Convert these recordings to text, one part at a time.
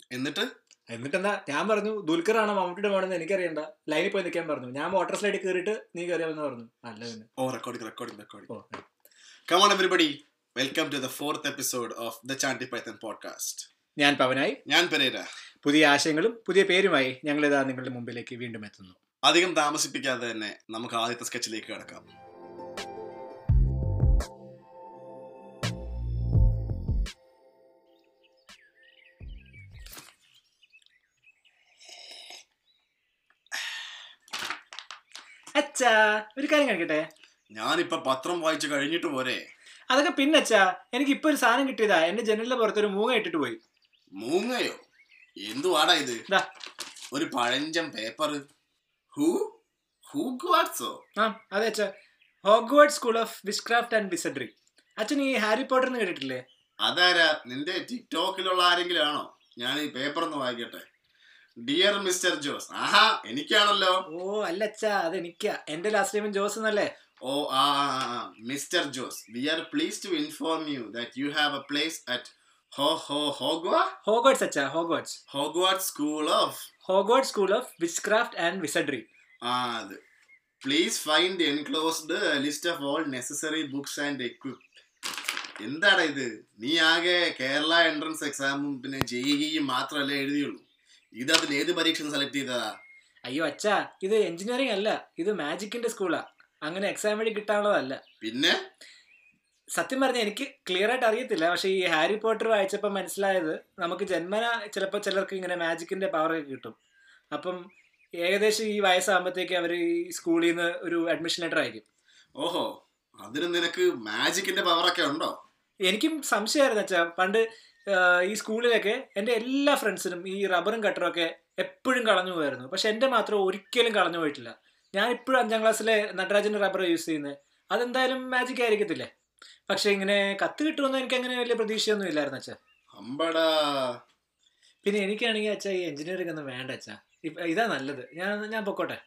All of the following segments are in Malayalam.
എന്നിട്ട് എന്നിട്ടെന്താ ഞാൻ പറഞ്ഞു ദുൽഖർ ആണോ മമ്മൂട്ടിയുടെ വേണമെന്ന് എനിക്കറിയണ്ട ലൈനിൽ പോയി നിൽക്കാൻ പറഞ്ഞു ഞാൻ മോട്ടോർ സ്ലൈഡിൽ കയറിയിട്ട് നീ കയറിയാമെന്ന് പറഞ്ഞു അല്ല പിന്നെ ഓ റെക്കോർഡിംഗ് റെക്കോർഡിംഗ് റെക്കോർഡിംഗ് ഓ Come on, everybody. Welcome to the fourth episode of the Chanti Python podcast. ഞാൻ പവനായി ഞാൻ പെരേര പുതിയ ആശയങ്ങളും പുതിയ പേരുമായി ഞങ്ങൾ ഇതാ നിങ്ങളുടെ മുമ്പിലേക്ക് വീണ്ടും എത്തുന്നു അധികം താമസിപ്പിക്കാതെ തന്നെ നമുക്ക് ആദ്യത്തെ സ്കെച്ചിലേക്ക് കിടക്കാം അച്ഛാ ഒരു കാര്യം കാണിക്കട്ടെ ഞാനിപ്പോ പത്രം വായിച്ചു കഴിഞ്ഞിട്ട് പോരെ അതൊക്കെ പിന്നെ അച്ഛാ എനിക്ക് ഇപ്പൊ ഒരു സാധനം കിട്ടിയതാ എന്റെ ജനലിന്റെ പുറത്തൊരു മൂങ്ങ ഇട്ടിട്ട് പോയി മൂങ്ങയോ എന്തുവാടാ ഇത് ദാ. ഒരു പഴഞ്ചൻ പേപ്പർ ഹൂ ഹൂ വാട്സോ ആ അതെ അച്ഛാ Hogwarts school of witchcraft and wizardry അച്ഛൻ ഈ ഹാരി പോട്ടർ എന്ന് കേട്ടിട്ടില്ലേ അതാരാ നിന്റെ ടിക്ടോക്കിലുള്ള ആരെങ്കിലും ആണോ ഞാൻ ഈ പേപ്പർ ഒന്ന് വായിക്കട്ടെ ഡിയർ മിസ്റ്റർ ജോസ് ആഹാ എനിക്കാണല്ലോ ഓ അല്ല അച്ഛാ അത് എനിക്കാ എന്റെ ലാസ്റ്റ് നെയിം ജോസ് എന്നല്ലേ ഓ ആ mister Jose we are please to inform you that you have a place at ho ho ഹോഗ്വാ ഹോഗ്വേർഡ്സ് അച്ഛാ Hogwarts Hogwarts school of Hogwarts school of witchcraft and wizardry ആ അത് please find enclosed list of all necessary books and equip എന്താടാ ഇത് നീ ആകെ കേരള എൻട്രൻസ് എക്സാമും പിന്നെ ജെഇയും മാത്രമല്ലേ എഴുതിയുള്ളൂ ഇത് അതിൽ ഏത് പരീക്ഷ സെലക്ട് ചെയ്തതാ അയ്യോ അച്ഛാ ഇത് എഞ്ചിനീയറിംഗ് അല്ല ഇത് മാജിക്കിന്റെ സ്കൂളാ അങ്ങനെ എക്സാം വഴി കിട്ടാനുള്ളതല്ല പിന്നെ സത്യം പറഞ്ഞാൽ എനിക്ക് ക്ലിയർ ആയിട്ട് അറിയത്തില്ല പക്ഷേ ഈ ഹാരി പോട്ടർ വായിച്ചപ്പോൾ മനസ്സിലായത് നമുക്ക് ജന്മന ചിലപ്പോൾ ചിലർക്ക് ഇങ്ങനെ മാജിക്കിന്റെ പവർ ഒക്കെ കിട്ടും അപ്പം ഏകദേശം ഈ വയസ്സാകുമ്പോഴത്തേക്ക് അവർ ഈ സ്കൂളിൽ നിന്ന് ഒരു അഡ്മിഷൻ ലെറ്റർ അയക്കും ഓഹോ അതിന് നിനക്ക് മാജിക്കിന്റെ പവറൊക്കെ ഉണ്ടോ എനിക്കും സംശയമായിരുന്നു വെച്ചാ പണ്ട് ആഹ്, ഈ സ്കൂളിലൊക്കെ എൻ്റെ എല്ലാ ഫ്രണ്ട്സിനും ഈ റബ്ബറും കട്ടറും ഒക്കെ എപ്പോഴും കളഞ്ഞു പോയായിരുന്നു പക്ഷെ എൻ്റെ മാത്രം ഒരിക്കലും കളഞ്ഞു പോയിട്ടില്ല ഞാൻ ഇപ്പോഴും അഞ്ചാം ക്ലാസ്സിലെ നടരാജൻ്റെ റബ്ബർ യൂസ് ചെയ്യുന്നത് അതെന്തായാലും മാജിക് ആയിരിക്കത്തില്ലേ പക്ഷെ ഇങ്ങനെ കത്ത് കിട്ടുമെന്ന് എനിക്ക് അങ്ങനെ വലിയ പ്രതീക്ഷയൊന്നും ഇല്ലായിരുന്നു അച്ഛാ അമ്പടാ പിന്നെ എനിക്കാണെങ്കിൽ അച്ഛാ ഈ എഞ്ചിനീയറിംഗ് ഒന്നും വേണ്ട അച്ഛാ ഇപ്പ- ഇതാ നല്ലത് ഞാൻ ഞാൻ പൊക്കോട്ടെ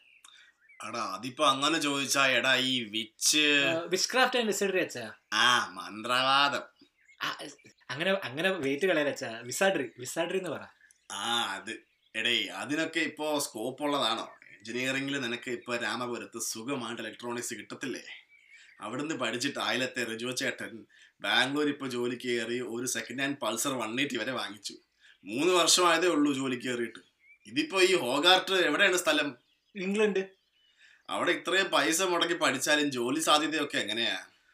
എടാ അതിപ്പോ അങ്ങനെ ചോദിച്ചാ എടാ ഈ വിച്ച് വിസ്ക്രാഫ്റ്റ് ആൻഡ് വിസഡറി അച്ഛാ ആ മന്ത്രവാദം ആ, അങ്ങനെ അങ്ങനെ വെയിറ്റ് കളയാൻ അച്ഛാ വിസാഡ്രി വിസാഡ്രി എന്ന് പറ ആ അത് എടേ അതിനൊക്കെ ഇപ്പോ സ്കോപ്പ് ഉള്ളതാണോ എഞ്ചിനീയറിംഗിൽ നിനക്ക് ഇപ്പൊ രാമപുരത്ത് സുഖമായിട്ട് ഇലക്ട്രോണിക്സ് കിട്ടത്തില്ലേ അവിടുന്ന് പഠിച്ചിട്ട് ആയിലത്തെ റിജോ ചേട്ടൻ ബാംഗ്ലൂർ ഇപ്പൊ ജോലിക്ക് കയറി ഒരു second hand Pulsar one eighty വരെ വാങ്ങിച്ചു മൂന്ന് വർഷമായതേ ഉള്ളൂ ജോലിക്ക് കയറിയിട്ട് ഇതിപ്പോ ഈ ഹോഗാർട്ട് എവിടെയാണ് സ്ഥലം ഇംഗ്ലണ്ട് അവിടെ ഇത്രയും പൈസ മുടക്കി പഠിച്ചാലും ജോലി സാധ്യതയൊക്കെ എങ്ങനെയാ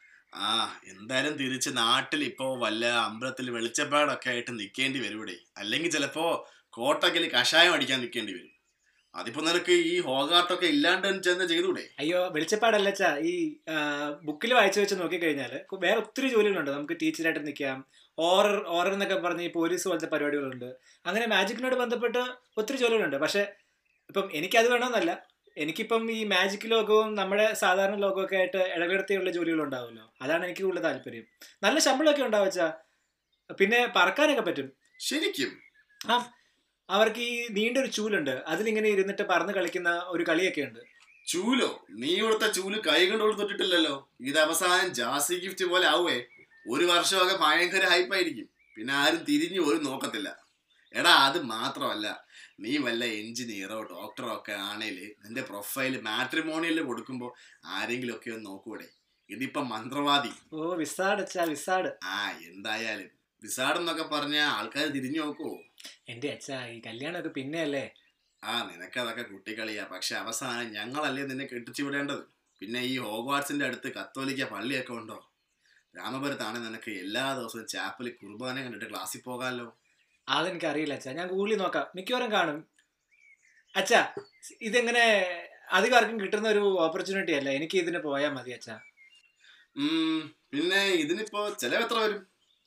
ആ എന്തായാലും തിരിച്ച് നാട്ടിൽ ഇപ്പോ വല്ല അമ്പലത്തിൽ വെളിച്ചപ്പാടൊക്കെ ആയിട്ട് നിൽക്കേണ്ടി വരും ഇവിടെ അല്ലെങ്കിൽ ചിലപ്പോ കോട്ടക്കൽ കഷായം അടിക്കാൻ നിൽക്കേണ്ടി വരും അതിപ്പോ നിനക്ക് ഈ ഹോഗാർട്ടൊക്കെ ഇല്ലാണ്ട് ചെന്ന് ചെയ്തൂടെ അയ്യോ വെളിച്ചപ്പാടല്ല അച്ഛാ ഈ ബുക്കിൽ വായിച്ചു വെച്ച് നോക്കിക്കഴിഞ്ഞാൽ വേറെ ഒത്തിരി ജോലികളുണ്ട് നമുക്ക് ടീച്ചറായിട്ട് നിൽക്കാം ഓറർ ഓറർ എന്നൊക്കെ പറഞ്ഞ് ഈ പോലീസ് പോലത്തെ പരിപാടികളുണ്ട് അങ്ങനെ മാജിക്കിനോട് ബന്ധപ്പെട്ട് ഒത്തിരി ജോലികളുണ്ട് പക്ഷെ ഇപ്പം എനിക്കത് വേണമെന്നല്ല എനിക്കിപ്പം ഈ മാജിക് ലോകവും നമ്മുടെ സാധാരണ ലോകമൊക്കെ ആയിട്ട് ഇടകലർത്തിയുള്ള ജോലികളുണ്ടാവുമല്ലോ അതാണ് എനിക്ക് കൂടുതൽ താല്പര്യം നല്ല ശമ്പളമൊക്കെ ഉണ്ടാവും അച്ഛാ പിന്നെ പറക്കാനൊക്കെ പറ്റും ശരിക്കും ആ അവർക്ക് ഈ നീണ്ടൊരു ചൂലുണ്ട് അതിലിങ്ങനെ ഇരുന്നിട്ട് പറന്ന് കളിക്കുന്ന ഒരു കളിയൊക്കെ ഉണ്ട് ചൂലോ നീ കൊടുത്ത ചൂല് കൈ കൊണ്ട് തൊട്ടിട്ടില്ലല്ലോ ഇത് അവസാനം ജാസി ഗിഫ്റ്റ് പോലെ ആവുവേ ഒരു വർഷമൊക്കെ ഭയങ്കര ഹൈപ്പായിരിക്കും പിന്നെ ആരും തിരിഞ്ഞു പോലും നോക്കത്തില്ല എടാ അത് മാത്രമല്ല നീ വല്ല എഞ്ചിനീയറോ ഡോക്ടറോ ഒക്കെ ആണേല് നിന്റെ പ്രൊഫൈൽ മാട്രിമോണിയലിൽ കൊടുക്കുമ്പോൾ ആരെങ്കിലും ഒക്കെ ഒന്ന് നോക്കൂടെ ഇതിപ്പം മന്ത്രവാദി ഓ വിസാഡ് അച്ഛാ വിസാഡ് ആ എന്തായാലും വിസാഡ് എന്നൊക്കെ പറഞ്ഞ ആൾക്കാർ തിരിഞ്ഞു നോക്കുവോ എന്റെ അച്ഛാ ഈ കല്യാണമൊക്കെ പിന്നെയല്ലേ ആ നിനക്കതൊക്കെ കുട്ടികളിയാ പക്ഷെ അവസാനം ഞങ്ങളല്ലേ നിന്നെ കെട്ടിച്ചു വിടേണ്ടത് പിന്നെ ഈ ഹോഗ്വാർട്സിന്റെ അടുത്ത് കത്തോലിക്ക പള്ളിയൊക്കെ ഉണ്ടോ രാമപുരത്താണ് നിനക്ക് എല്ലാ ദിവസവും ചാപ്പലിൽ കുർബാന കണ്ടിട്ട് ക്ലാസ്സിൽ പോകാമല്ലോ അതെനിക്ക് അറിയില്ല അച്ഛാ ഞാൻ ഗൂഗിളിൽ നോക്കാം മിക്കവാറും കാണും അച്ഛാ ഇതെങ്ങനെ അധികം ആർക്കും കിട്ടുന്ന ഒരു ഓപ്പർച്യൂണിറ്റി അല്ല എനിക്ക് ഇതിന് പോയാൽ മതി അച്ഛാ ഉം, പിന്നെ ഇതിനിപ്പോ ചെലവ് എത്ര വരും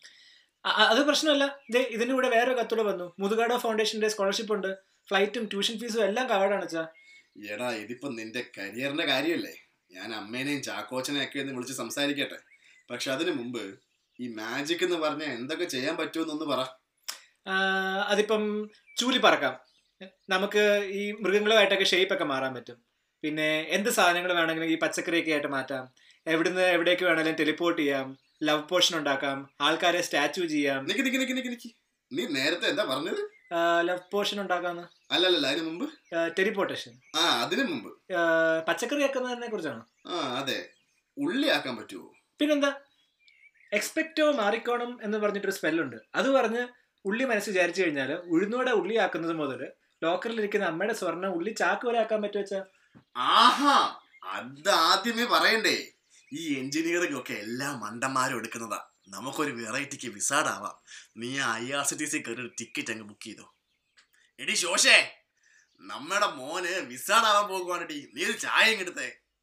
അ- അ- അത് പ്രശ്നമല്ല ദേ ഇതിന്റെ കൂടെ വേറെ കത്തൂടെ വന്നു മുതുകാട ഫൗണ്ടേഷന്റെ സ്കോളർഷിപ്പ് ഉണ്ട് ഫ്ലൈറ്റും ട്യൂഷൻ ഫീസും എല്ലാം കവേർഡാണ് അച്ഛാ എടാ ഇതിപ്പോ നിന്റെ കരിയറിന്റെ കാര്യമല്ലേ ഞാൻ അമ്മേനെയും ചാക്കോച്ചനെയും ഒക്കെ ഒന്ന് വിളിച്ച് സംസാരിക്കട്ടെ പക്ഷെ അതിനു മുമ്പ് ഈ മാജിക് എന്ന് പറഞ്ഞ എന്തൊക്കെ ചെയ്യാൻ പറ്റുമെന്നൊന്ന് പറ ആ, അതിപ്പം ചൂലി പറക്കാം നമുക്ക് ഈ മൃഗങ്ങളുമായിട്ടൊക്കെ ഷേപ്പ് ഒക്കെ മാറാൻ പറ്റും പിന്നെ എന്ത് സാധനങ്ങൾ വേണമെങ്കിലും ഈ പച്ചക്കറിയൊക്കെ ആയിട്ട് മാറ്റാം എവിടുന്ന് എവിടേക്ക് വേണമെങ്കിലും ടെലിപ്പോർട്ട് ചെയ്യാം ലവ് പോഷൻ ഉണ്ടാക്കാം ആൾക്കാരെ സ്റ്റാച്ചു ചെയ്യാം നിക്ക് നിക്ക് നിക്ക് നിക്ക് നിക്ക് നീ നേരത്തെ എന്താ പറഞ്ഞത് ലവ് പോർഷൻ ഉണ്ടാക്കാന്ന് അല്ലല്ല അതിന് മുമ്പ് ടെലിപ്പോർട്ടേഷൻ ആ അതിന് മുമ്പ് പച്ചക്കറി ആക്കുന്നതിനെ കുറിച്ചാണ് ആ അതെ ഉള്ളി ആക്കാൻ പറ്റുമോ പിന്നെന്താ എക്സ്പെക്റ്റോ മാറിക്കോണം എന്ന് പറഞ്ഞിട്ടൊരു സ്പെല്ലുണ്ട് അത് പറഞ്ഞ് ഉള്ളി മനസ്സ് വിചാരിച്ചു കഴിഞ്ഞാൽ ഉഴുന്നോടെ ഉള്ളി ആക്കുന്നത് മുതൽ ലോക്കറിലിരിക്കുന്ന അമ്മയുടെ സ്വർണ്ണം ഉള്ളി ചാക്ക് പോലെ ആക്കാൻ പറ്റുമോ വെച്ചാ ആഹാ അത് ആദ്യമേ പറയണ്ടേ ഈ എഞ്ചിനീയറിംഗ് ഒക്കെ എല്ലാ മണ്ടന്മാരും എടുക്കുന്നതാ നമുക്കൊരു വെറൈറ്റിക്ക് വിസാഡാവാം നീ I R C T C കയറി ഒരു ടിക്കറ്റ് അങ്ങ് ബുക്ക് ചെയ്തോ എടി ശോഷേ നമ്മുടെ മോന് വിസാഡാവാൻ പോകുവാണെടി നീ ഒരു ചായ അങ്ങ് എടുത്തേ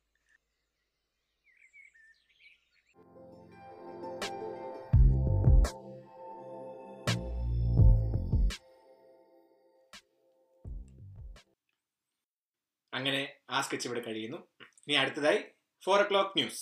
അങ്ങനെ ആ സ്കെച്ച് ഇവിടെ കഴിയുന്നു ഇനി അടുത്തതായി ഫോർ ഒ ക്ലോക്ക് ന്യൂസ്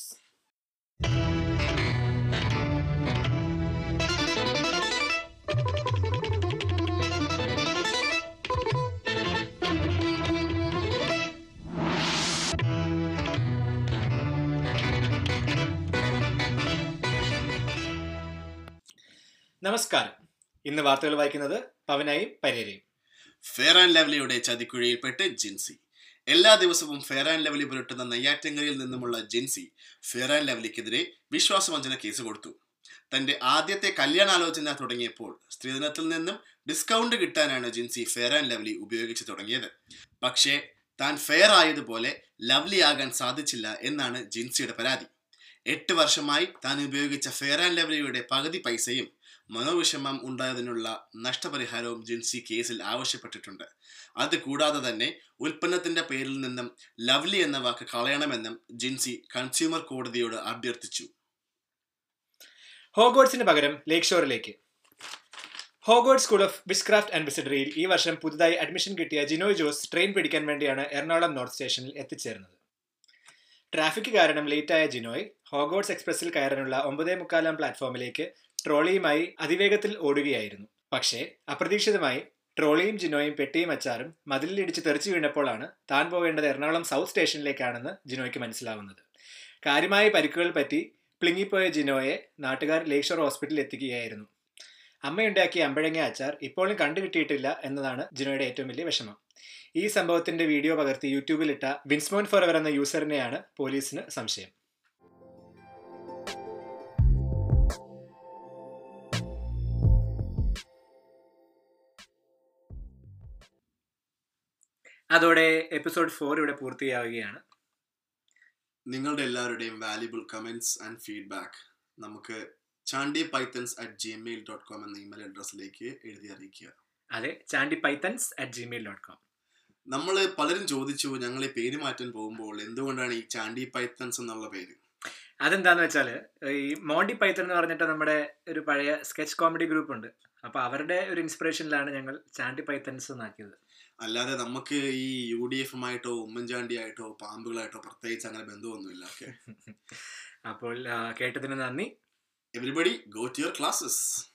നമസ്കാരം ഇന്ന് വാർത്തകൾ വായിക്കുന്നത് പവനായും പരേരയും ഫെയർ ആൻഡ് ലവ്ലിയുടെ ചതിക്കുഴിയിൽപ്പെട്ട് ജിൻസി എല്ലാ ദിവസവും ഫെയർ ആൻഡ് ലവ്ലി പുരട്ടുന്ന നെയ്യാറ്റങ്കരയിൽ നിന്നുമുള്ള ജിൻസി ഫെയർ ആൻഡ് ലവ്ലിക്കെതിരെ വിശ്വാസവഞ്ചന കേസ് കൊടുത്തു തന്റെ ആദ്യത്തെ കല്യാണാലോചന തുടങ്ങിയപ്പോൾ സ്ത്രീധനത്തിൽ നിന്നും ഡിസ്കൗണ്ട് കിട്ടാനാണ് ജിൻസി ഫെയർ ആൻഡ് ലവ്ലി ഉപയോഗിച്ചു തുടങ്ങിയത് പക്ഷേ താൻ ഫെയർ ആയതുപോലെ ലവ്ലി ആകാൻ സാധിച്ചില്ല എന്നാണ് ജിൻസിയുടെ പരാതി എട്ട് വർഷമായി താൻ ഉപയോഗിച്ച ഫെയർ ആൻഡ് ലവ്ലിയുടെ പകുതി പൈസയും മനോവിഷമം ഉണ്ടായതിനുള്ള നഷ്ടപരിഹാരവും ജിൻസി കേസിൽ ആവശ്യപ്പെട്ടിട്ടുണ്ട് അത് കൂടാതെ തന്നെ ഉൽപ്പന്നത്തിന്റെ പേരിൽ നിന്നും ലവ്ലി എന്ന വാക്ക് കളയണമെന്നും ജിൻസി കൺസ്യൂമർ കോടതിയോട് അഭ്യർത്ഥിച്ചു ഹോഗോട്സിന് പകരം ലേക്ക് ഷോറിലേക്ക് Hogwarts school of witchcraft and വിസിഡറിയിൽ ഈ വർഷം പുതുതായി അഡ്മിഷൻ കിട്ടിയ ജിനോയ് ജോസ് ട്രെയിൻ പിടിക്കാൻ വേണ്ടിയാണ് എറണാകുളം നോർത്ത് സ്റ്റേഷനിൽ എത്തിച്ചേർന്നത് ട്രാഫിക് കാരണം ലേറ്റായ ജിനോയ് ഹോഗോട്സ് എക്സ്പ്രസിൽ കയറാനുള്ള ഒമ്പതേ മുക്കാലാം പ്ലാറ്റ്ഫോമിലേക്ക് ട്രോളിയുമായി അതിവേഗത്തിൽ ഓടുകയായിരുന്നു പക്ഷേ അപ്രതീക്ഷിതമായി ട്രോളിയും ജിനോയും പെട്ടിയും അച്ചാറും മതിലിലിടിച്ച് തെറിച്ചു വീണപ്പോഴാണ് താൻ പോകേണ്ടത് എറണാകുളം സൗത്ത് സ്റ്റേഷനിലേക്കാണെന്ന് ജിനോയ്ക്ക് മനസ്സിലാവുന്നത് കാര്യമായ പരിക്കുകൾ പറ്റി പ്ലിങ്ങിപ്പോയ ജിനോയെ നാട്ടുകാർ ലേക്ക് ഷോർ ഹോസ്പിറ്റലിൽ എത്തിക്കുകയായിരുന്നു അമ്മയുണ്ടാക്കിയ അമ്പഴങ്ങ അച്ചാർ ഇപ്പോഴും കണ്ടുകിട്ടിയിട്ടില്ല എന്നതാണ് ജിനോയുടെ ഏറ്റവും വലിയ വിഷമം ഈ സംഭവത്തിന്റെ വീഡിയോ പകർത്തി യൂട്യൂബിലിട്ട വിൻസ്മോൻ ഫോറവർ എന്ന യൂസറിനെയാണ് പോലീസിന് സംശയം അതോടെ എപ്പിസോഡ് ഫോർ ഇവിടെ പൂർത്തിയാവുകയാണ് നിങ്ങളുടെ എല്ലാവരുടെയും വാല്യുബിൾ കമൻസ് ആൻഡ് ഫീഡ്ബാക്ക് നമുക്ക് Chandy pythons at Gmail dot com എന്ന ഇമെയിൽ അഡ്രസ്സിലേക്ക് എഴുതി അറിയിക്കുക അതെ Chandy pythons at Gmail dot com നമ്മൾ പലരും ചോദിച്ചു ഞങ്ങൾ ഈ പേര് മാറ്റാൻ പോകുമ്പോൾ എന്തുകൊണ്ടാണ് ഈ ചാണ്ടി പൈത്തൻസ് എന്നുള്ള പേര് അതെന്താന്ന് വെച്ചാല് ഈ മോണ്ടി പൈത്തൺ എന്ന് പറഞ്ഞിട്ട് നമ്മുടെ ഒരു പഴയ സ്കെച്ച് കോമഡി ഗ്രൂപ്പ് ഉണ്ട് അപ്പൊ അവരുടെ ഒരു ഇൻസ്പിറേഷനിലാണ് ഞങ്ങൾ ചാണ്ടി പൈത്തൻസ് എന്നാക്കിയത് അല്ലാതെ നമുക്ക് ഈ യു ഡി എഫുമായിട്ടോ ഉമ്മൻചാണ്ടി ആയിട്ടോ പാമ്പുകളായിട്ടോ പ്രത്യേകിച്ച് അങ്ങനെ ബന്ധമൊന്നുമില്ല ഓക്കെ അപ്പോൾ ആ, കേട്ടതിന് നന്ദി everybody go to your classes